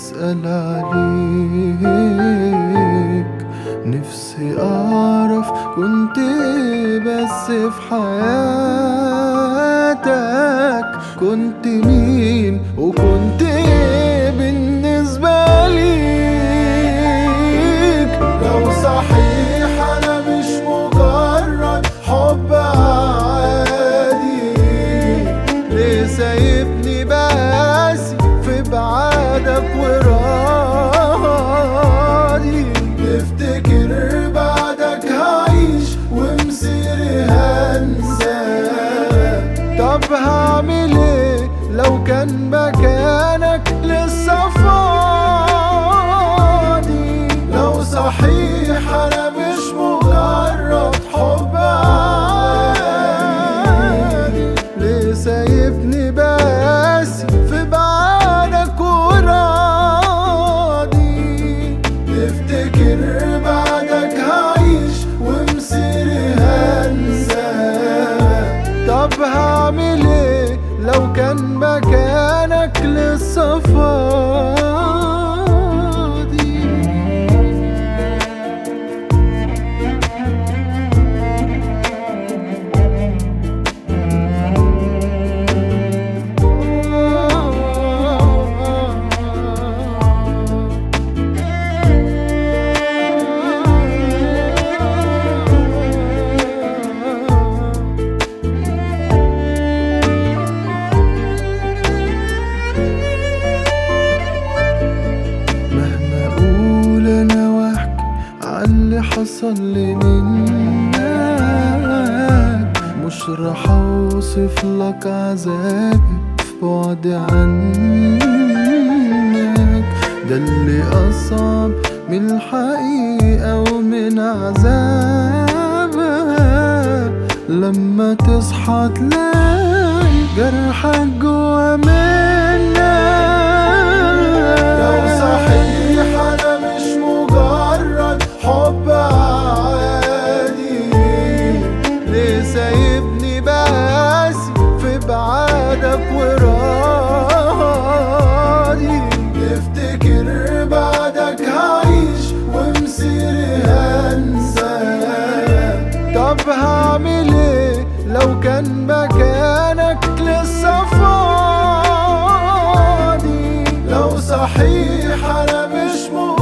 بسأل عليك نفسي أعرف كنت إيه بس في حياتك كنت مين وكنت إيه بالنسبة ليك لو صحيح أنا مش مجرد حب عادي ليه سايبني باسي في بعادك وراضي تفتكر بعدك هعيش ومصيري هنسى طب هعمل ايه لو كان مكانك لسه فاضي لو صحيح انا مش مجرد حب عادي ليه سايبني باسي في بعدك وراضي تفتكر بعدك هعيش ومصيري هنسى طب هعمل ايه لو كان مكانك لسه فاضي مهما اقول انا واحكي عاللي حصل لي منك مش راح اوصف لك عذابي في بعد عنك ده اللي اصعب من الحقيقة ومن عذابها لما تصحى تلاقي جرحك جوا منك لو صحيح انا مش مجرد حب عادي ليه سايبني باسي في بعادك وراضي تفتكر بعدك هعيش ومصيري هنسى طب هعمل ايه لو كان مكانك لسه فاضي لو صحيح انا مش مجرد